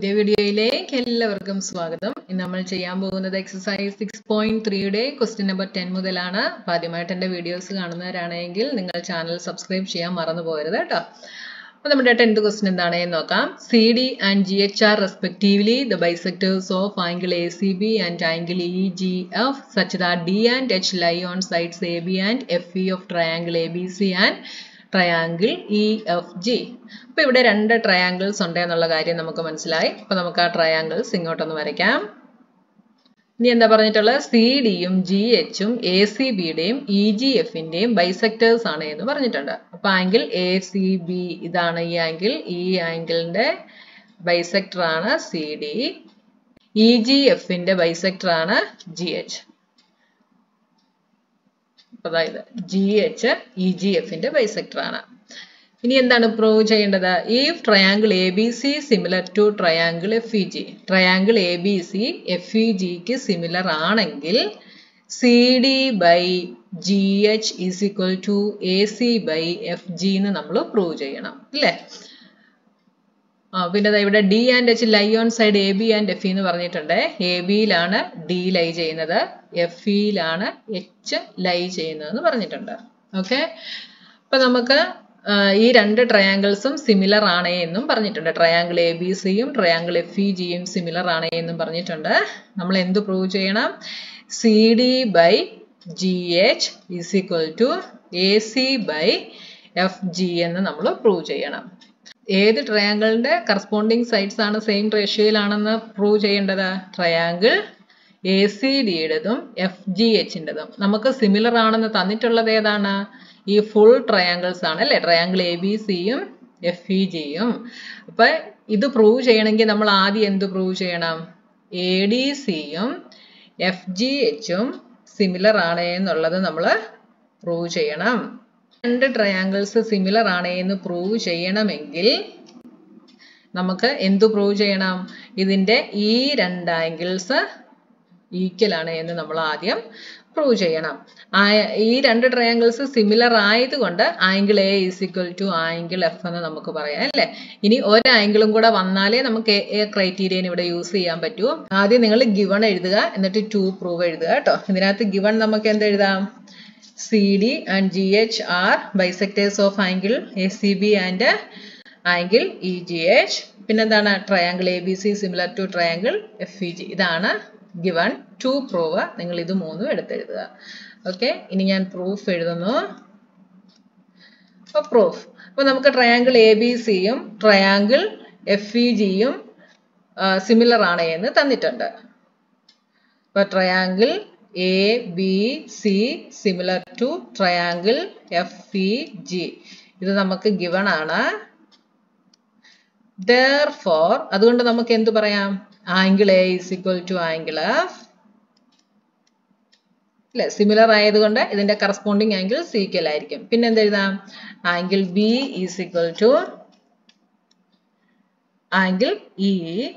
പുതിയ വീഡിയോയിലേക്ക് എല്ലാവർക്കും സ്വാഗതം ഇന്ന് നമ്മൾ ചെയ്യാൻ പോകുന്നത് എക്സസൈസ് സിക്സ് പോയിന്റ് ത്രീയുടെ ക്വസ്റ്റ്യൻ നമ്പർ ടെൻ മുതലാണ് അപ്പൊ ആദ്യമായിട്ട് എൻ്റെ വീഡിയോസ് കാണുന്നവരാണെങ്കിൽ നിങ്ങൾ ചാനൽ സബ്സ്ക്രൈബ് ചെയ്യാൻ മറന്നു പോകരുത് കേട്ടോ അപ്പൊ നമ്മുടെ ടെൻത്ത് ക്വസ്റ്റ്യൻ എന്താണെന്ന് നോക്കാം C D and G H are respectively the bisectors of angle A C B and angle E G F such that D and H lie on sides A B and F E of triangle A B C and triangle E F G അപ്പൊ ഇവിടെ രണ്ട് triangles ഉണ്ട് എന്നുള്ള കാര്യം നമുക്ക് മനസ്സിലായി അപ്പൊ നമുക്ക് ആ ട്രയാങ്കിൾസ് ഇങ്ങോട്ടൊന്ന് വരയ്ക്കാം ഇനി എന്താ പറഞ്ഞിട്ടുള്ളത് സി ഡിയും ജി എച്ചും എ സി ബിയുടെയും ഇ ജി എഫിന്റെയും ബൈസെക്ടേഴ്സ് ആണ് എന്ന് പറഞ്ഞിട്ടുണ്ട് അപ്പൊ ആംഗിൾ എ സി ബി ഇതാണ് ഈ ആംഗിൾ ഈ ആംഗിളിന്റെ ബൈസെക്ടർ ആണ് സി ഡി ഇ ജി എഫിന്റെ ബൈസെക്ടർ ആണ് ജി എച്ച് അതായത് ജി എച്ച് ഇ ജി എഫിന്റെ ബൈസെക്ടർ ആണ് ഇനി എന്താണ് പ്രൂവ് ചെയ്യേണ്ടത് ഈ triangle A B C similar to triangle F E G triangle A B C F E ജിക്ക് സിമിലർ ആണെങ്കിൽ C D by G H is equal to A C by F G എന്ന് നമ്മൾ prove ചെയ്യണം അല്ലേ ആ പിന്നെ ഇവിടെ D and H lie on side A B and F എന്ന് പറഞ്ഞിട്ടുണ്ട് എ ബിയിലാണ് ഡി ലൈ ചെയ്യുന്നത് എഫ് ഇയിലാണ് എച്ച് ലൈ ചെയ്യുന്നതെന്ന് പറഞ്ഞിട്ടുണ്ട് ഓക്കെ അപ്പൊ നമുക്ക് ഈ രണ്ട് ട്രയാങ്കിൾസും സിമിലർ ആണ് എന്നും പറഞ്ഞിട്ടുണ്ട് ട്രയാങ്കിൾ എ ബി സിയും ട്രയാങ്കിൾ എഫ് ഇ ജിയും സിമിലർ ആണ് എന്നും പറഞ്ഞിട്ടുണ്ട് നമ്മൾ എന്ത് പ്രൂവ് ചെയ്യണം C D by G H is equal to A C by F G എന്ന് നമ്മൾ പ്രൂവ് ചെയ്യണം ഏത് ട്രയാങ്കിളിന്റെ കറസ്പോണ്ടിങ് സൈഡ്സ് ആണ് സെയിം റേഷ്യോയിലാണെന്ന് പ്രൂവ് ചെയ്യേണ്ടത് ട്രയാങ്കിൾ എ സി ഡിയുടേതും എഫ് ജി എച്ചിൻ്റെതും നമുക്ക് സിമിലർ ആണെന്ന് തന്നിട്ടുള്ളത് ഏതാണ് ഈ ഫുൾ ട്രയാങ്കിൾസ് ആണ് അല്ലേ ട്രയാങ്കിൾ എ ബി സിയും എഫ് ഇ ജിയും അപ്പൊ ഇത് പ്രൂവ് ചെയ്യണമെങ്കിൽ നമ്മൾ ആദ്യം എന്ത് പ്രൂവ് ചെയ്യണം എ ഡി സിയും എഫ് ജി എച്ചും സിമിലർ ആണ് എന്നുള്ളത് നമ്മൾ പ്രൂവ് ചെയ്യണം രണ്ട് ട്രയാങ്കിൾസ് സിമിലർ ആണ് എന്ന് പ്രൂവ് ചെയ്യണമെങ്കിൽ നമുക്ക് എന്ത് പ്രൂവ് ചെയ്യണം ഇതിന്റെ ഈ രണ്ട് ആംഗിൾസ് ഈക്വൽ ആണ് എന്ന് നമ്മൾ ആദ്യം പ്രൂവ് ചെയ്യണം ഈ രണ്ട് ട്രയാങ്കിൾസ് സിമിലർ ആയതുകൊണ്ട് angle A is equal to angle F എന്ന് നമുക്ക് പറയാം അല്ലേ ഇനി ഒരു ആംഗിളും കൂടെ വന്നാലേ നമുക്ക് എ ക്രൈറ്റീരിയൻ ഇവിടെ യൂസ് ചെയ്യാൻ പറ്റൂ ആദ്യം നിങ്ങൾ ഗിവൺ എഴുതുക എന്നിട്ട് ടു പ്രൂവ് എഴുതുക കേട്ടോ ഇതിനകത്ത് ഗിവൺ നമുക്ക് എന്ത് എഴുതാം C D and G H are bisectors of angle A C B and angle E G H പിന്നെന്താണ് triangle A B C similar to triangle F E G ഇതാണ് ഗിവൺ ടു പ്രൂവ് നിങ്ങൾ ഇത് മൂന്നും എടുത്തെഴുതുക okay ഇനി ഞാൻ proof എഴുതുന്നു അപ്പൊ proof അപ്പൊ നമുക്ക് ട്രയാങ്കിൾ എ ബി സിയും ട്രയാങ്കിൾ എഫ് ഇ ജിയും സിമിലർ ആണ് എന്ന് തന്നിട്ടുണ്ട് അപ്പൊ triangle A B C similar to triangle F E G ഇത് നമുക്ക് ഗിവൺ ആണ് ദർ ഫോർ അതുകൊണ്ട് നമുക്ക് എന്ത് പറയാം angle A is equal to angle F അല്ലെ സിമിലർ ആയതുകൊണ്ട് ഇതിന്റെ കറസ്പോണ്ടിങ് ആംഗിൾ സീക്വൽ ആയിരിക്കും പിന്നെ എന്ത് എഴുതാം angle B is equal to angle E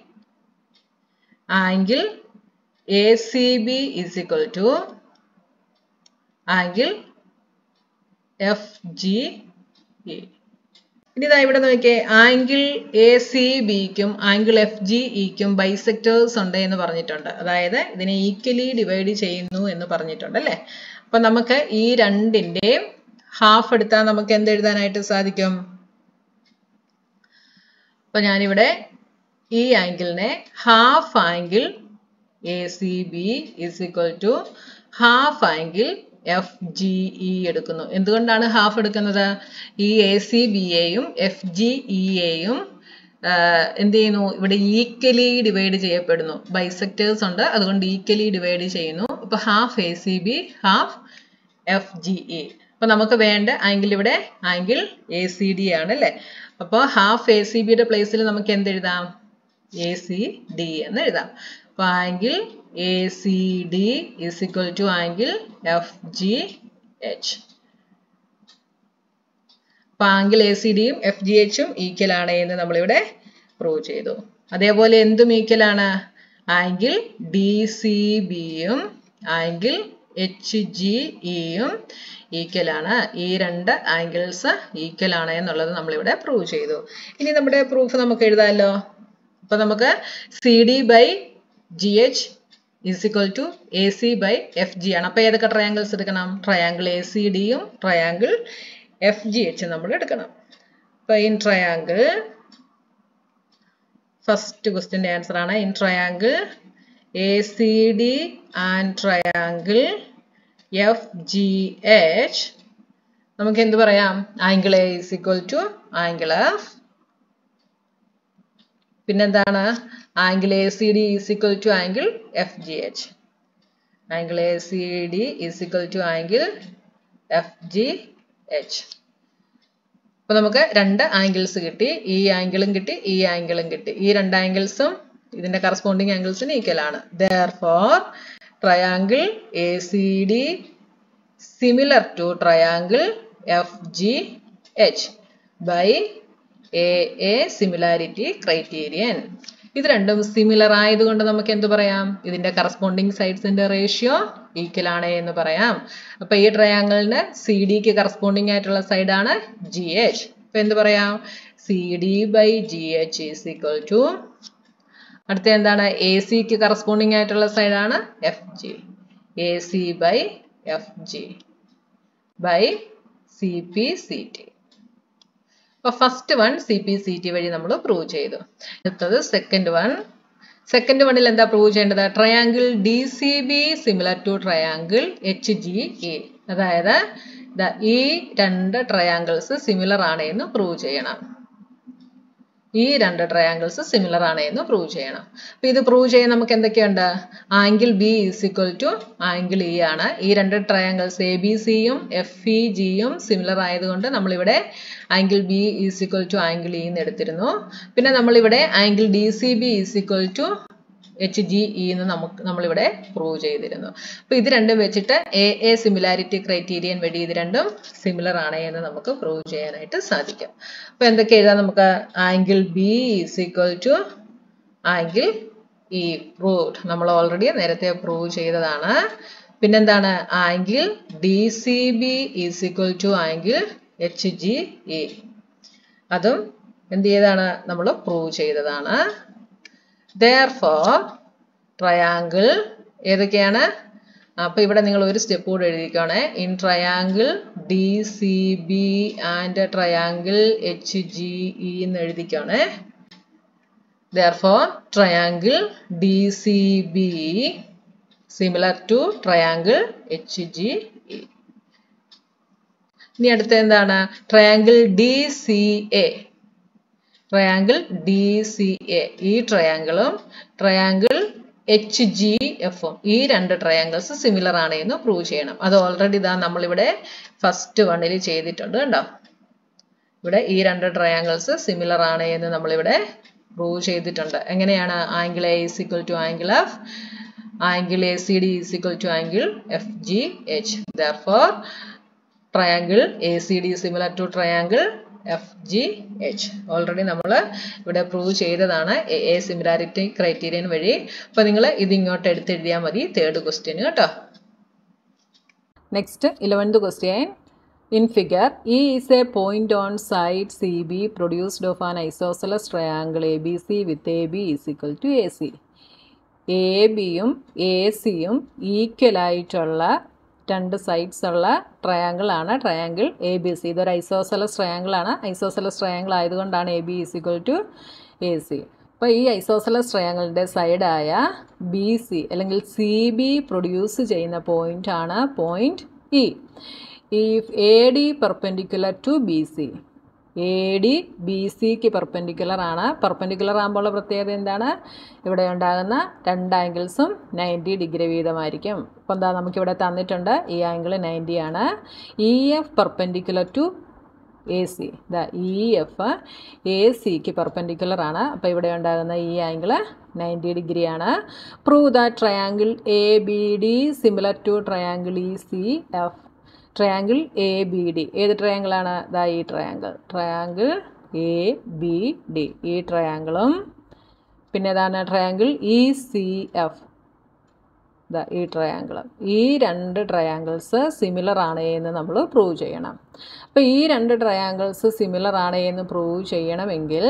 angle A C B is equal to angle F G E ഇനി ഇതാ ഇവിടെ നോക്കിയേ ആംഗിൾ എ സി ബിക്കും ആംഗിൾ എഫ് ജി ഇക്കും ബൈസെക്ടേഴ്സ് ഉണ്ട് എന്ന് പറഞ്ഞിട്ടുണ്ട് അതായത് ഇതിനെ ഈക്വലി ഡിവൈഡ് ചെയ്യുന്നു എന്ന് പറഞ്ഞിട്ടുണ്ട് അല്ലേ അപ്പൊ നമുക്ക് ഈ രണ്ടിന്റെയും ഹാഫ് എടുത്താൽ നമുക്ക് എന്ത് എഴുതാനായിട്ട് സാധിക്കും അപ്പൊ ഞാനിവിടെ ഈ ആംഗിളിനെ half angle A C B is equal to half angle F G E എടുക്കുന്നു എന്തുകൊണ്ടാണ് ഹാഫ് എടുക്കുന്നത് ഈ എ സി ബി എയും എഫ് ജി ഇ എയും എന്ത് ചെയ്യുന്നു ഇവിടെ ഈക്വലി ഡിവൈഡ് ചെയ്യപ്പെടുന്നു ബൈസെക്ടേഴ്സ് ഉണ്ട് അതുകൊണ്ട് ഈക്വലി ഡിവൈഡ് ചെയ്യുന്നു അപ്പൊ half A C B half F G E അപ്പൊ നമുക്ക് വേണ്ട ആംഗിൾ ഇവിടെ ആംഗിൾ എ സി ഡി ആണ് അല്ലെ അപ്പോൾ ഹാഫ് എ സി ബിയുടെ പ്ലേസിൽ നമുക്ക് എന്ത് എഴുതാം എ സി ഡി എന്ന് എഴുതാം അപ്പൊ angle A C D is equal to angle F G H അപ്പൊ ആംഗിൾ എ സി ഡിയും എഫ് ജി എച്ചും ഈക്വൽ ആണ് എന്ന് നമ്മളിവിടെ പ്രൂവ് ചെയ്തു അതേപോലെ എന്തും ഈക്വൽ ആണ് ആംഗിൾ ഡി സി ബിയും ആംഗിൾ എച്ച് ജി ഇയും ഈക്വൽ ആണ് ഈ രണ്ട് ആംഗിൾസ് ഈക്വൽ ആണ് എന്നുള്ളത് നമ്മളിവിടെ പ്രൂവ് ചെയ്തു ഇനി നമ്മുടെ പ്രൂഫ് നമുക്ക് എഴുതാമല്ലോ അപ്പൊ നമുക്ക് C D by G H is equal to A C by F G ആണ് അപ്പൊ ഏതൊക്കെ ട്രയാങ്കിൾസ് എടുക്കണം ട്രയാങ്കിൾ എ സി ഡിയും ട്രയാങ്കിൾ എഫ് ജി എച്ച് നമ്മൾ എടുക്കണം അപ്പൊ ഇൻ ട്രയാങ്കിൾ ഫസ്റ്റ് ക്വസ്റ്റിന്റെ ആൻസർ ആണ് in triangle A C D and triangle F G H നമുക്ക് എന്ത് പറയാം angle A is equal to angle F പിന്നെന്താണ് angle A C D is equal to angle F G H angle A C D is equal to angle F G H അപ്പൊ നമുക്ക് രണ്ട് angles കിട്ടി ഈ ആംഗിളും കിട്ടി ഈ ആംഗിളും കിട്ടി ഈ രണ്ട് ആംഗിൾസും ഇതിന്റെ കറസ്പോണ്ടിങ് ആംഗിൾസിന് ഈക്വൽ ആണ് therefore triangle A C D similar to triangle F G H by A A similarity criterion ഇത് രണ്ടും സിമിലർ ആയതുകൊണ്ട് നമുക്ക് എന്ത് പറയാം ഇതിന്റെ കറസ്പോണ്ടിങ് സൈഡ്സിന്റെ റേഷ്യോ ഈക്വൽ ആണ് എന്ന് പറയാം അപ്പൊ ഈ ട്രയാങ്കിളിന് സി ഡിക്ക് കറസ്പോണ്ടിങ് ആയിട്ടുള്ള സൈഡാണ് ജി എച്ച് അപ്പൊ എന്ത് പറയാം C D by G H is equal to അടുത്ത എന്താണ് എ സിക്ക് കറസ്പോണ്ടിങ് ആയിട്ടുള്ള സൈഡാണ് F G A C by F G by C P C T അപ്പൊ first one C P C T വഴി നമ്മൾ പ്രൂവ് ചെയ്തു അടുത്തത് സെക്കൻഡ് വൺ സെക്കൻഡ് വണ്ണിൽ എന്താ പ്രൂവ് ചെയ്യേണ്ടത് triangle D C B similar to triangle H G A അതായത് ഈ രണ്ട് ട്രയാങ്കിൾസ് സിമിലർ ആണ് എന്ന് പ്രൂവ് ചെയ്യണം ഈ രണ്ട് ട്രയാങ്കിൾസ് സിമിലർ ആണ് എന്ന് പ്രൂവ് ചെയ്യണം അപ്പൊ ഇത് പ്രൂവ് ചെയ്യാൻ നമുക്ക് എന്തൊക്കെയുണ്ട് angle B is equal to angle E ആണ് ഈ രണ്ട് ട്രയാങ്കിൾസ് എ ബി സിയും എഫ് ഇ ജിയും സിമിലർ ആയതുകൊണ്ട് നമ്മളിവിടെ angle B is equal to angle E എന്ന് എടുത്തിരുന്നു പിന്നെ നമ്മളിവിടെ angle D C B is equal to H G E എന്ന് നമുക്ക് നമ്മളിവിടെ പ്രൂവ് ചെയ്തിരുന്നു അപ്പൊ ഇത് രണ്ടും വെച്ചിട്ട് എ എ സിമിലാരിറ്റി ക്രൈറ്റീരിയൻ വഴി ഇത് രണ്ടും സിമിലർ ആണ് എന്ന് നമുക്ക് പ്രൂവ് ചെയ്യാനായിട്ട് സാധിക്കും അപ്പൊ എന്തൊക്കെ എഴുതാം നമുക്ക് angle B is equal to angle E proved നമ്മൾ ഓൾറെഡി നേരത്തെ പ്രൂവ് ചെയ്തതാണ് പിന്നെന്താണ് angle D C B is equal to angle H G E അതും എന്ത് ചെയ്താണ് നമ്മൾ പ്രൂവ് ചെയ്തതാണ് ദർഫോർ ട്രയാങ്കിൾ ഏതൊക്കെയാണ് അപ്പൊ ഇവിടെ നിങ്ങൾ ഒരു സ്റ്റെപ്പ് കൂടെ എഴുതിക്കോണേ in triangle D C B and triangle H G E എന്ന് എഴുതിക്കോണേ therefore triangle D C B similar to triangle H G E ഇനി അടുത്ത എന്താണ് triangle D C A triangle D C A ഈ ട്രയാങ്കിളും ട്രയാങ്കിൾ എച്ച് ജി എഫും ഈ രണ്ട് ട്രയാങ്കിൾസ് സിമിലർ ആണ് എന്ന് പ്രൂവ് ചെയ്യണം അത് ഓൾറെഡി ഇതാ നമ്മളിവിടെ ഫസ്റ്റ് വണ്ണിൽ ചെയ്തിട്ടുണ്ട് കണ്ടോ ഇവിടെ ഈ രണ്ട് ട്രയാങ്കിൾസ് സിമിലർ ആണ് എന്ന് നമ്മളിവിടെ പ്രൂവ് ചെയ്തിട്ടുണ്ട് എങ്ങനെയാണ് angle A is equal to angle F angle A C D is equal to angle F G H therefore triangle A C D similar to triangle F G H already നമ്മൾ ഇവിടെ prove ചെയ്തതാണ് A A similarity criterion വഴി അപ്പോൾ നിങ്ങൾ ഇത് ഇങ്ങോട്ട് എടുത്തെഴുതിയാൽ മതി തേർഡ് ക്വസ്റ്റ്യൻ കേട്ടോ next eleventh question in figure E is a point on side C B produced of an isosceles triangle A B C with A B is equal to A C A ബിയും A സിയും ഈക്വലായിട്ടുള്ള രണ്ട് sides ഉള്ള triangle ആണ് triangle A B C ഇതൊരു isosceles triangle ആണ് isosceles triangle ആയതുകൊണ്ടാണ് A B is equal to A C അപ്പോൾ ഈ ഐസോസലസ് ട്രയാങ്കിളിൻ്റെ സൈഡായ ബി സി അല്ലെങ്കിൽ സി ബി പ്രൊഡ്യൂസ് ചെയ്യുന്ന പോയിന്റ് ആണ് പോയിന്റ് ഇ ഈ A D perpendicular to B C A D B സിക്ക് പെർപെൻഡിക്കുലർ ആണ് പെർപെൻഡിക്കുലർ ആകുമ്പോൾ പ്രത്യേകത എന്താണ് ഇവിടെ ഉണ്ടാകുന്ന രണ്ട് ആംഗിൾസും നയൻറ്റി ഡിഗ്രി വീതമായിരിക്കും അപ്പോൾ എന്താ നമുക്കിവിടെ തന്നിട്ടുണ്ട് ഈ ആംഗിൾ നയൻറ്റി ആണ് E F perpendicular to A C the E F A സിക്ക് പെർപെൻഡിക്കുലർ ആണ് അപ്പോൾ ഇവിടെ ഉണ്ടാകുന്ന ഈ ആംഗിൾ നയൻറ്റി ഡിഗ്രി ആണ് prove the triangle A B D similar to triangle E C F triangle A B D ഏത് ട്രയാങ്കിളാണ് ദാ ഈ triangle triangle A B D ഈ ട്രയാങ്കിളും പിന്നെ ഏതാണ് ട്രയാങ്കിൾ ഇ സി എഫ് ദാ ഈ ട്രയാങ്കിൾ ഈ രണ്ട് ട്രയാങ്കിൾസ് സിമിലർ ആണ് എന്ന് നമ്മൾ പ്രൂവ് ചെയ്യണം അപ്പോൾ ഈ രണ്ട് ട്രയാങ്കിൾസ് സിമിലർ ആണ് എന്ന് പ്രൂവ് ചെയ്യണമെങ്കിൽ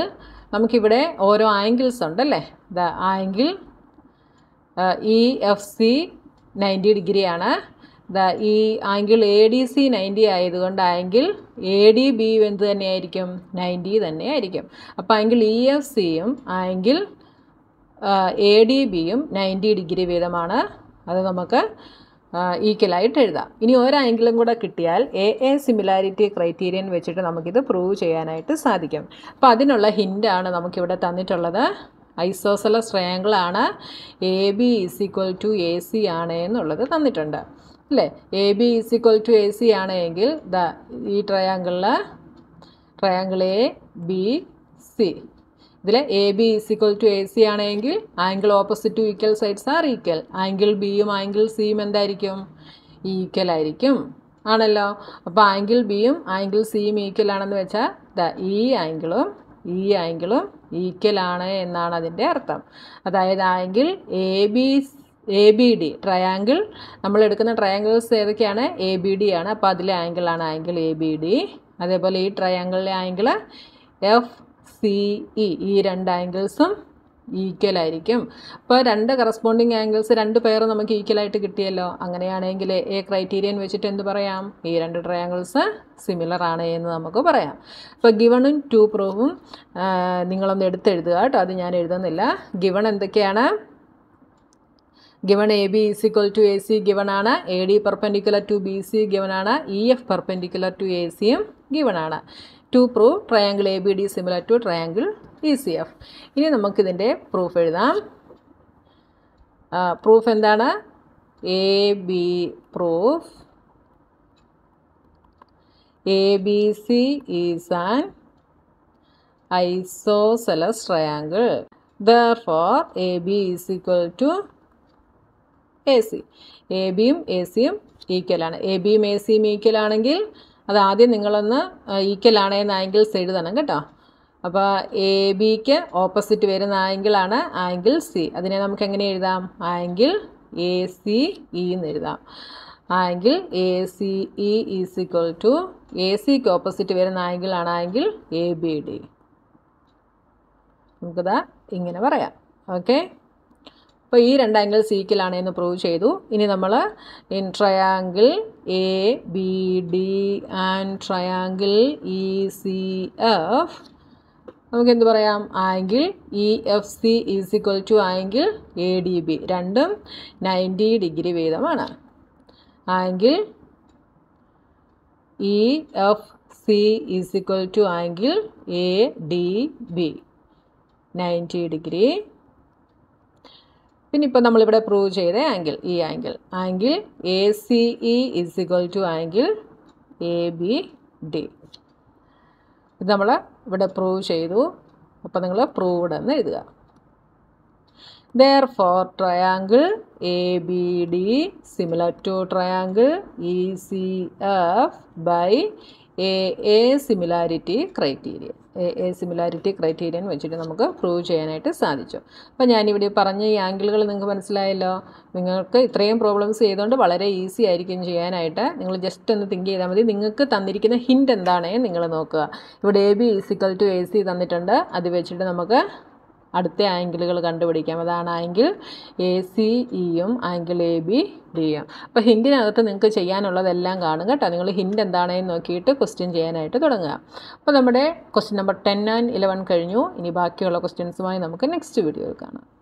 നമുക്കിവിടെ ഓരോ ആംഗിൾസ് ഉണ്ടല്ലേ the angle E F C ninety ഡിഗ്രിയാണ് ദ ഈ angle A D C ninety ആയതുകൊണ്ട് ആംഗിൾ എ ഡി ബി എന്ത് തന്നെയായിരിക്കും നയൻറ്റി തന്നെയായിരിക്കും അപ്പോൾ ആംഗിൾ ഇ എഫ് സിയും ആംഗിൾ എ ഡി ബിയും നയൻറ്റി ഡിഗ്രി വീതമാണ് അത് നമുക്ക് ഈക്വലായിട്ട് എഴുതാം ഇനി ഒരു ആംഗിളും കൂടെ കിട്ടിയാൽ എ എ സിമിലാരിറ്റി ക്രൈറ്റീരിയൻ വെച്ചിട്ട് നമുക്കിത് പ്രൂവ് ചെയ്യാനായിട്ട് സാധിക്കും അപ്പോൾ അതിനുള്ള ഹിൻ്റാണ് നമുക്കിവിടെ തന്നിട്ടുള്ളത് ഐസോസലസ് ട്രയാങ്കിൾ ആണ് A B is equal to A C ആണ് എന്നുള്ളത് തന്നിട്ടുണ്ട് അല്ലേ A B is equal to A C ആണ് എങ്കിൽ ദ ഈ ട്രയാങ്കിളിൽ ട്രയാങ്കിൾ എ ബി സി ഇതിൽ A B is equal to A C ആണെങ്കിൽ angle opposite to equal sides are equal angle ബിയും ആംഗിൾ സിയും എന്തായിരിക്കും ഈക്വൽ ആയിരിക്കും ആണല്ലോ അപ്പോൾ ആംഗിൾ ബിയും ആംഗിൾ സിയും ഈക്വൽ ആണെന്ന് വെച്ചാൽ ദ ഈ ആംഗിളും ഈ ആംഗിളും ഈക്വൽ ആണ് എന്നാണ് അതിൻ്റെ അർത്ഥം അതായത് angle A B A B D triangle നമ്മൾ എടുക്കുന്ന ട്രയാങ്കിൾസ് ഏതൊക്കെയാണ് എ ബി ഡി ആണ് അപ്പോൾ അതിലെ ആംഗിളാണ് ആംഗിൾ എ ബി ഡി അതേപോലെ ഈ ട്രയാങ്കിളിലെ ആംഗിൾ എഫ് സി ഇ ഈ രണ്ട് ആംഗിൾസും ഈക്വൽ ആയിരിക്കും അപ്പോൾ രണ്ട് കറസ്പോണ്ടിങ് ആംഗിൾസ് രണ്ട് പേർ നമുക്ക് ഈക്വൽ ആയിട്ട് കിട്ടിയല്ലോ അങ്ങനെയാണെങ്കിൽ എ ക്രൈറ്റീരിയൻ വെച്ചിട്ട് എന്ത് പറയാം ഈ രണ്ട് ട്രയാങ്കിൾസ് സിമിലർ ആണ് എന്ന് നമുക്ക് പറയാം അപ്പോൾ ഗിവണും ടു പ്രൂഫും നിങ്ങളൊന്ന് എടുത്തെഴുതുക കേട്ടോ അത് ഞാൻ എഴുതുന്നില്ല ഗിവൺ എന്തൊക്കെയാണ് given A B is equal to A C given ആണ് A D perpendicular to B C given ആണ് E F perpendicular to A സിയും ഗിവൺ ആണ് to prove triangle A B D similar to triangle E C F ഇനി നമുക്കിതിൻ്റെ proof എഴുതാം proof എന്താണ് A B proof A B C is an isosceles triangle therefore A B is equal to A C A ബിയും A സിയും ഈക്വലാണ് A ബിയും A സിയും equal ആണെങ്കിൽ അത് ആദ്യം നിങ്ങളൊന്ന് ഈക്വൽ ആണെന്ന് ആംഗിൾസ് എഴുതണം കേട്ടോ അപ്പോൾ എ ബിക്ക് ഓപ്പോസിറ്റ് വരുന്ന ആംഗിളാണ് ആംഗിൾ സി അതിനെ നമുക്ക് എങ്ങനെ എഴുതാം ആംഗിൾ എ സി ഇ എന്ന് എഴുതാം angle A C E is equal to A സിക്ക് ഓപ്പോസിറ്റ് വരുന്ന ആംഗിളാണ് ആംഗിൾ എ ബി ഡി നമുക്കത് ഇങ്ങനെ പറയാം ഓക്കെ അപ്പോൾ ഈ രണ്ട് ആംഗിൾ സീക്കിലാണ് എന്ന് പ്രൂവ് ചെയ്തു ഇനി നമ്മൾ in triangle A B D and triangle E C F നമുക്ക് എന്ത് പറയാം angle E F C is equal to angle A D B രണ്ടും നയൻറ്റി ഡിഗ്രി വീതമാണ് angle E F C is equal to angle A D B ninety degree പിന്നെ ഇപ്പോൾ നമ്മളിവിടെ prove ചെയ്ത angle ഈ angle angle A C E is equal to angle A B D ഇത് നമ്മൾ ഇവിടെ പ്രൂവ് ചെയ്തു അപ്പോൾ നിങ്ങൾ പ്രൂവ്ഡ് എന്ന് എഴുതുക therefore triangle A B D similar to triangle E C F by A A similarity criterion A A similarity criterion വെച്ചിട്ട് നമുക്ക് പ്രൂവ് ചെയ്യാനായിട്ട് സാധിച്ചു അപ്പോൾ ഞാനിവിടെ പറഞ്ഞ ഈ ആംഗിളുകൾ നിങ്ങൾക്ക് മനസ്സിലായല്ലോ നിങ്ങൾക്ക് ഇത്രയും പ്രോബ്ലംസ് ചെയ്തുകൊണ്ട് വളരെ ഈസി ആയിരിക്കും ചെയ്യാനായിട്ട് നിങ്ങൾ ജസ്റ്റ് ഒന്ന് തിങ്ക് ചെയ്താൽ മതി നിങ്ങൾക്ക് തന്നിരിക്കുന്ന ഹിൻറ്റ് എന്താണേ നിങ്ങൾ നോക്കുക ഇവിടെ A B is equal to A C തന്നിട്ടുണ്ട് അത് വെച്ചിട്ട് നമുക്ക് അടുത്ത ആംഗിളുകൾ കണ്ടുപിടിക്കാം അതാണ് ആംഗിൾ എ സി ഇയും ആംഗിൾ എ ബി ഡിയും അപ്പോൾ ഹിൻഡിനകത്ത് നിങ്ങൾക്ക് ചെയ്യാനുള്ളതെല്ലാം കാണും കേട്ടോ നിങ്ങൾ ഹിൻഡ് എന്താണെന്ന് നോക്കിയിട്ട് ക്വസ്റ്റ്യൻ ചെയ്യാനായിട്ട് തുടങ്ങുക അപ്പോൾ നമ്മുടെ question number ten and eleven കഴിഞ്ഞു ഇനി ബാക്കിയുള്ള ക്വസ്റ്റ്യൻസുമായി നമുക്ക് നെക്സ്റ്റ് വീഡിയോയിൽ കാണാം